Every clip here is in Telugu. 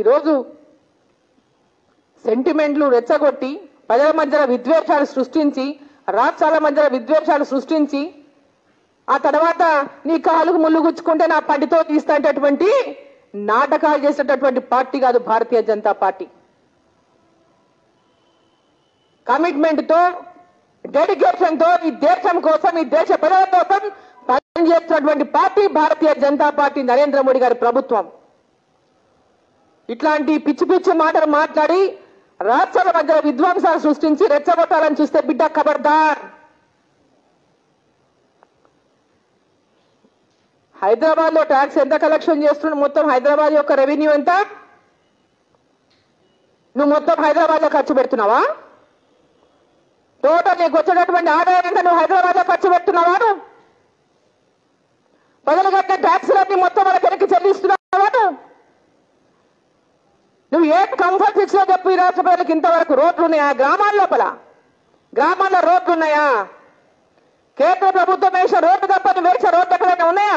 ఈరోజు సెంటిమెంట్లు రెచ్చగొట్టి ప్రజల మధ్యన విద్వేషాలు సృష్టించి రాష్ట్రాల మధ్యన విద్వేషాలు సృష్టించి ఆ తర్వాత నీ కాలుకు ముళ్ళు గుచ్చుకుంటే నా పంటితో తీస్తాంటటువంటి నాటకాలు చేసేటటువంటి పార్టీ కాదు భారతీయ జనతా పార్టీ కమిట్మెంట్ తో డెడికేషన్ తో ఈ దేశం కోసం ఈ దేశ ప్రజల కోసం పనిచేస్తున్నటువంటి పార్టీ భారతీయ జనతా పార్టీ నరేంద్ర మోడీ గారి ప్రభుత్వం ఇట్లాంటి పిచ్చి పిచ్చి మాటలు మాట్లాడి రాష్ట్రాల మధ్య విధ్వంసాలు సృష్టించి రెచ్చగొట్టాలని చూస్తే బిడ్డ ఖబర్దార్ హైదరాబాద్ లో ట్యాక్స్ ఎంత కలెక్షన్ చేస్తున్నాడు మొత్తం హైదరాబాద్ యొక్క రెవెన్యూ ఎంత నువ్వు మొత్తం హైదరాబాద్ లో ఖర్చు పెడుతున్నావా టోటల్ నీకు వచ్చేటటువంటి ఆదాయం ఎంత నువ్వు హైదరాబాద్ లో ఖర్చు పెడుతున్నావా నువ్వు ప్రజలు కట్టిన ట్యాక్సులన్నీ మొత్తం వాళ్ళకి వెనక్కి చెల్లిస్తున్నావా నువ్వు నువ్వు ఏ కంఫర్ట్ ఇచ్చినా చెప్పు ఈ రాష్ట్ర ప్రజలకు ఇంతవరకు రోడ్లు ఉన్నాయా గ్రామాల లోపల గ్రామాల్లో రోడ్లు ఉన్నాయా కేంద్ర ప్రభుత్వం వేసే రోడ్డు తప్ప నువ్వు వేసే రోడ్లు ఎక్కడైనా ఉన్నాయా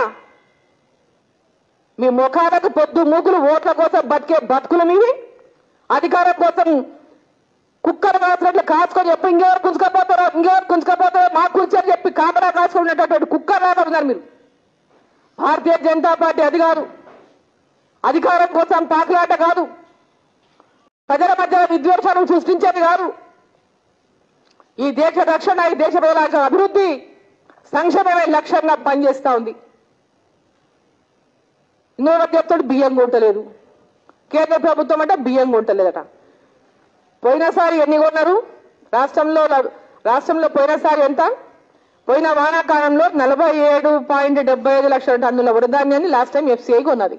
మీ ముఖాలకు పొద్దు మూకులు ఓట్ల కోసం బతికే బతుకులు మీవి అధికారం కోసం కుక్కలు కాసినట్లు కాచుకొని చెప్పి ఇంకెవరు గుంజుకపోతారో ఇంకెవరు గుంజుకపోతారో మాకు గుంజని చెప్పి కాపలా కాసుకునేటటువంటి కుక్కలాగా ఉన్నారు మీరు భారతీయ జనతా పార్టీ అది కాదు అధికారం కోసం పాకులాట కాదు ప్రజల మధ్య విద్వేషాలను సృష్టించేది కాదు ఈ దేశ రక్షణ ఈ దేశ ప్రజల అభివృద్ధి సంక్షేమమే లక్ష్యంగా పనిచేస్తా ఉంది ఇంకొకటి చెప్తాడు బియ్యం కొంటలేదు కేంద్ర ప్రభుత్వం అంటే బియ్యం కొంటలేదట పోయినసారి ఎన్ని కొన్నారు రాష్ట్రంలో రాష్ట్రంలో పోయినసారి ఎంత పోయిన వానాకాలంలో నలభై ఏడు పాయింట్ డెబ్బై ఐదు లక్షల టన్నుల వృధాన్యాన్ని లాస్ట్ టైం ఎఫ్సిఐ కొన్నది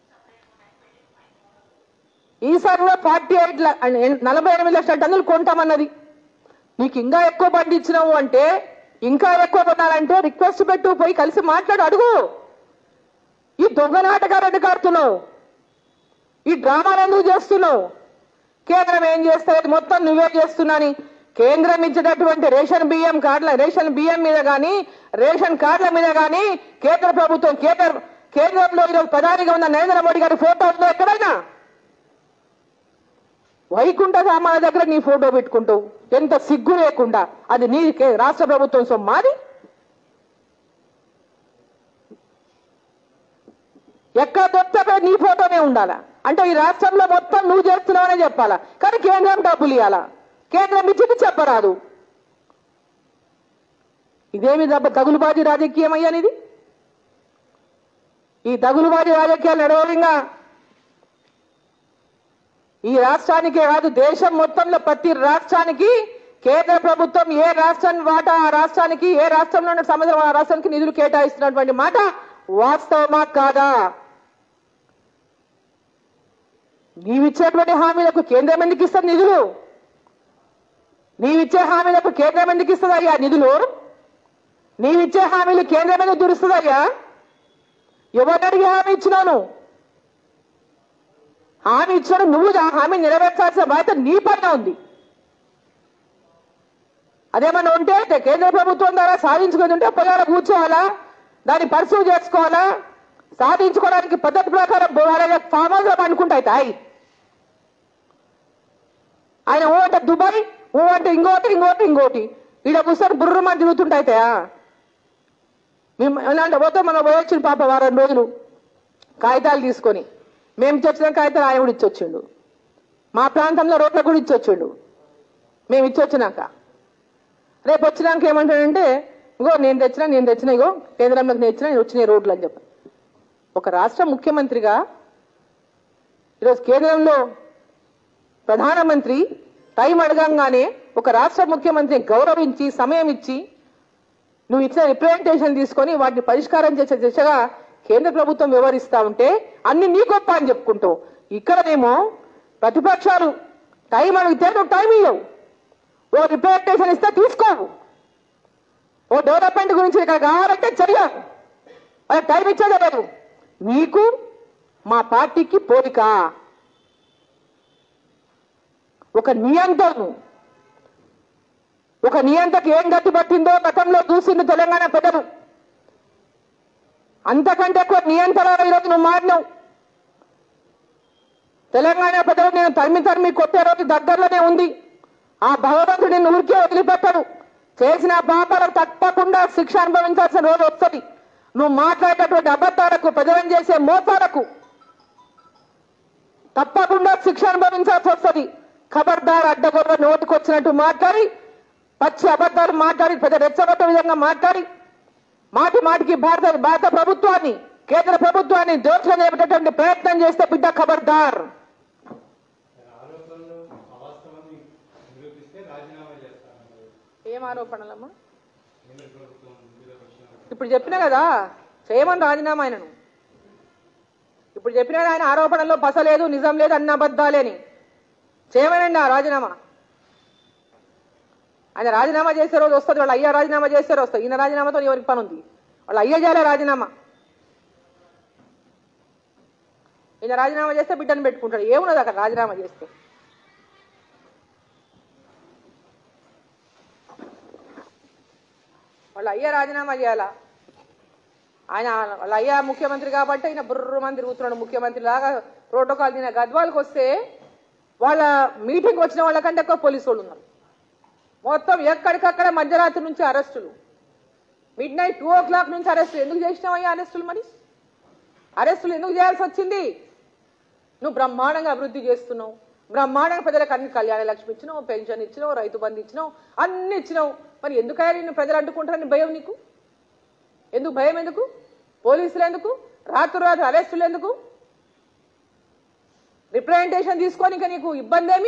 ఈసారి కూడా ఫార్టీ ఎయిట్ నలభై ఎనిమిది లక్షల టన్నులు కొంటామన్నది నీకు ఇంకా ఎక్కువ పండించినావు అంటే ఇంకా ఎక్కువ కొనాలంటే రిక్వెస్ట్ పెట్టు పోయి కలిసి మాట్లాడు అడుగు ఈ దొంగ నాటకాలు ఎందుకు ఆడుతున్నావు ఈ డ్రామాలు ఎందుకు చేస్తున్నావు కేంద్రం ఏం చేస్తుంది మొత్తం నువ్వే చేస్తున్నాని కేంద్రం ఇచ్చేటటువంటి రేషన్ బియ్యం కార్డుల రేషన్ బియ్యం మీద కానీ రేషన్ కార్డుల మీద కానీ కేంద్ర ప్రభుత్వం కేంద్ర కేంద్రంలో ఈరోజు ప్రధానిగా ఉన్న నరేంద్ర మోడీ గారి ఫోటో ఉందో ఎక్కడైనా వైకుంఠ సామాన్ల దగ్గర నీ ఫోటో పెట్టుకుంటావు ఎంత సిగ్గు లేకుండా అది నీ కే- రాష్ట్ర ప్రభుత్వం సొమ్మాది ఎక్కడ దొరికితే నీ ఫోటోనే ఉండాలా అంటే ఈ రాష్ట్రంలో మొత్తం నువ్వు చేస్తున్నావనే చెప్పాలా కానీ కేంద్రం డబ్బులు ఇవ్వాలా కేంద్రం ఇచ్చింది చెప్పరాదు ఇదేమి దెబ్బ తగులుబాజీ రాజకీయం అయ్యానిది ఈ తగులుబాజీ రాజకీయాలు నడవలింగా ఈ రాష్ట్రానికే కాదు దేశం మొత్తంలో ప్రతి రాష్ట్రానికి కేంద్ర ప్రభుత్వం ఏ రాష్ట్రం వాటా ఆ రాష్ట్రానికి ఏ రాష్ట్రంలో ఉన్న సముద్రం ఆ రాష్ట్రానికి నిధులు కేటాయిస్తున్నటువంటి మాట వాస్తవమా కాదా నీవిచ్చేటువంటి హామీలకు కేంద్రం ఎందుకు ఇస్తుంది నిధులు నీవిచ్చే హామీలకు కేంద్రం ఎందుకు ఇస్తుంది అయ్యా నిధులు నీవిచ్చే హామీలు కేంద్రం ఎందుకు దురుస్తుంది అయ్యా ఎవరిని అడిగి హామీ ఇచ్చినావు హామీ ఇచ్చాడు నువ్వు ఆ హామీ నెరవేర్చాల్సిన బాధ్యత నీ పైన ఉంది అదేమన్నా ఉంటే తే- కేంద్ర ప్రభుత్వం ద్వారా సాధించుకుని ఉంటే పొలాల కూర్చోవాలా దాన్ని పర్సూ చేసుకోవాలా సాధించుకోవడానికి పద్ధతి ప్రకారం వాళ్ళ ఫామ్ హౌస్ లో పండుకుంటాయి తాయి ఆయన ఓ అంటే దుబాయ్ ఓ అంటే ఇంకోటి ఇంకోటి ఇంకోటి ఈడ కూర్చొని బుర్రమని తిరుగుతుంటాయి తాయా మేము ఎలాంటి పోతే మనం పోయొచ్చిన పాప వారం రోజులు కాగితాలు తీసుకొని మేము ఇచ్చొచ్చిన కాగితాలు ఆయన కూడా ఇచ్చొచ్చిండు మా ప్రాంతంలో రోడ్ల కూడా ఇచ్చొచ్చిండు మేము ఇచ్చొచ్చినాక రేపు వచ్చినాక ఏమంటాడంటే ఇగో నేను తెచ్చినా నేను తెచ్చిన ఇగో కేంద్రంలోకి నేను ఇచ్చిన నేను వచ్చిన రోడ్లు అని చెప్పి ఒక రాష్ట్ర ముఖ్యమంత్రిగా ఈరోజు కేంద్రంలో ప్రధానమంత్రి టైం అడగంగానే ఒక రాష్ట్ర ముఖ్యమంత్రిని గౌరవించి సమయం ఇచ్చి నువ్వు ఇచ్చిన రిప్రజెంటేషన్ తీసుకొని వాటిని పరిష్కారం చేసే దిశగా కేంద్ర ప్రభుత్వం వ్యవహరిస్తా ఉంటే అన్ని నీ గొప్ప అని చెప్పుకుంటావు ఇక్కడనేమో ప్రతిపక్షాలు టైం అడిగితే నువ్వు టైం ఇవ్వవు ఓ రిప్రజెంటేషన్ ఇస్తే తీసుకోవు ఓ డెవలప్మెంట్ గురించి ఇక్కడ కావాలంటే చెయ్యవు వాళ్ళకి టైం ఇచ్చేదే లేదు మీకు మా పార్టీకి పోలిక ఒక నియంత్రణ ఒక నియంతకు ఏం గట్టి పట్టిందో గతంలో చూసింది తెలంగాణ ప్రజలు అంతకంటే ఎక్కువ నియంత్రణ ఈరోజు నువ్వు మారినావు తెలంగాణ ప్రజలు నేను తరిమి తరిమి కొట్టే రోజు దగ్గరలోనే ఉంది ఆ భగవంతుడు నిన్ను ఊరికే వదిలిపెట్టడు చేసిన పాపాలకు తప్పకుండా శిక్ష అనుభవించాల్సిన రోజు వస్తుంది నువ్వు మాట్లాడేటటువంటి అబద్ధాలకు ప్రజలను చేసే మోసాలకు తప్పకుండా శిక్ష అనుభవించాల్సి వస్తుంది ఖబర్దార్ అడ్డగొర్ర నోటికొచ్చినట్టు మాట్లాడి పచ్చి అబద్ధాలు మాట్లాడి పెద్ద రెచ్చగొట్ట విధంగా మాట్లాడి మాటి మాటికి భారత భారత ప్రభుత్వాన్ని కేంద్ర ప్రభుత్వాన్ని దోషం చేపట్టేటువంటి ప్రయత్నం చేస్తే బిడ్డ ఖబర్దార్ ఆరోపణలు అవాస్తవాన్ని నిరూపిస్తే రాజీనామా చేస్తానన్నారు ఏం ఆరోపణలమ్మా కేంద్ర ప్రభుత్వం వివిధ పక్షాలు ఇప్పుడు చెప్పినా కదా చేయమని రాజీనామా ఆయనను ఇప్పుడు చెప్పినా కదా ఆయన ఆరోపణల్లో పస లేదు నిజం లేదు అన్న అబద్ధాలేని చేయమనండి ఆ రాజీనామా ఆయన రాజీనామా చేసే రోజు వస్తుంది వాళ్ళ అయ్యా రాజీనామా చేసే రోజు వస్తుంది ఈయన రాజీనామాతో ఎవరికి పని ఉంది వాళ్ళ అయ్య చేయాలి రాజీనామా ఈయన రాజీనామా చేస్తే బిడ్డను పెట్టుకుంటాడు ఏమున్నది అక్కడ రాజీనామా చేస్తే వాళ్ళ అయ్యా రాజీనామా చేయాలా ఆయన వాళ్ళ అయ్యా ముఖ్యమంత్రి కాబట్టి ఆయన బుర్రమని తిరుగుతున్నాడు ముఖ్యమంత్రి లాగా ప్రోటోకాల్ తిన గద్వాలకు వస్తే వాళ్ళ మీటింగ్ వచ్చిన వాళ్ళకంటే ఎక్కువ పోలీసు వాళ్ళు ఉన్నారు మొత్తం ఎక్కడికక్కడ మధ్యరాత్రి నుంచి అరెస్టులు midnight two o'clock నుంచి అరెస్టులు ఎందుకు చేసినావయ్యా అరెస్టులు మరి అరెస్టులు ఎందుకు చేయాల్సి వచ్చింది నువ్వు బ్రహ్మాండంగా అభివృద్ధి చేస్తున్నావు బ్రహ్మాండంగా ప్రజలకు అన్ని కళ్యాణ లక్ష్మి ఇచ్చినావు పెన్షన్ ఇచ్చినావు రైతు బంధు ఇచ్చినావు అన్ని ఇచ్చినావు మరి ఎందుకయ్యా నిన్ను ప్రజలు అడ్డుకుంటారని భయం నీకు ఎందుకు భయం ఎందుకు పోలీసులు ఎందుకు రాత్రి రాత్రి అరెస్టులు ఎందుకు రిప్రజెంటేషన్ తీసుకొని ఇంకా నీకు ఇబ్బంది ఏమి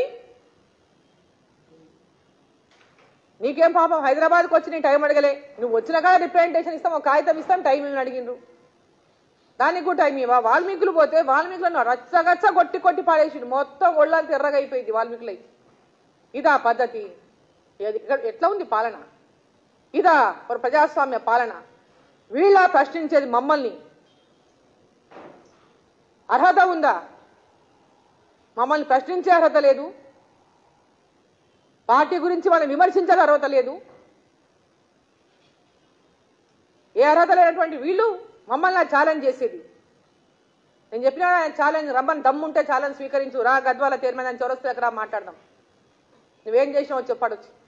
నీకేం పాపం హైదరాబాద్కి వచ్చి నీ టైం అడగలే నువ్వు వచ్చిన కాడ రిప్రజెంటేషన్ ఇస్తాం ఒక కాగితం ఇస్తాం టైం ఏమి అడిగిండ్రు దానికి కూడా టైం ఇవ్వ వాల్మీకులు పోతే వాల్మీకులను రచ్చగచ్చ కొట్టి కొట్టి పాడేసిండు మొత్తం ఒళ్ళంతా ఎర్రగా అయిపోయింది వాల్మీకులై ఇదా పద్ధతి ఏది- ఇక్కడ ఎట్లా ఉంది పాలన ఇదా ఒక ప్రజాస్వామ్య పాలన వీళ్ళ ప్రశ్నించేది మమ్మల్ని అర్హత ఉందా మమ్మల్ని ప్రశ్నించే అర్హత లేదు పార్టీ గురించి వాళ్ళని విమర్శించే అర్హత లేదు ఏ అర్హత లేనటువంటి వీళ్ళు మమ్మల్ని ఛాలెంజ్ చేసేది నేను చెప్పిన ఛాలెంజ్ రమ్మని దమ్ముంటే ఛాలెంజ్ స్వీకరించు రా గద్వాల చైర్మన్ అని చొరస్తే అక్కడ మాట్లాడదాం నువ్వేం చేసినావో చెప్పాడొచ్చు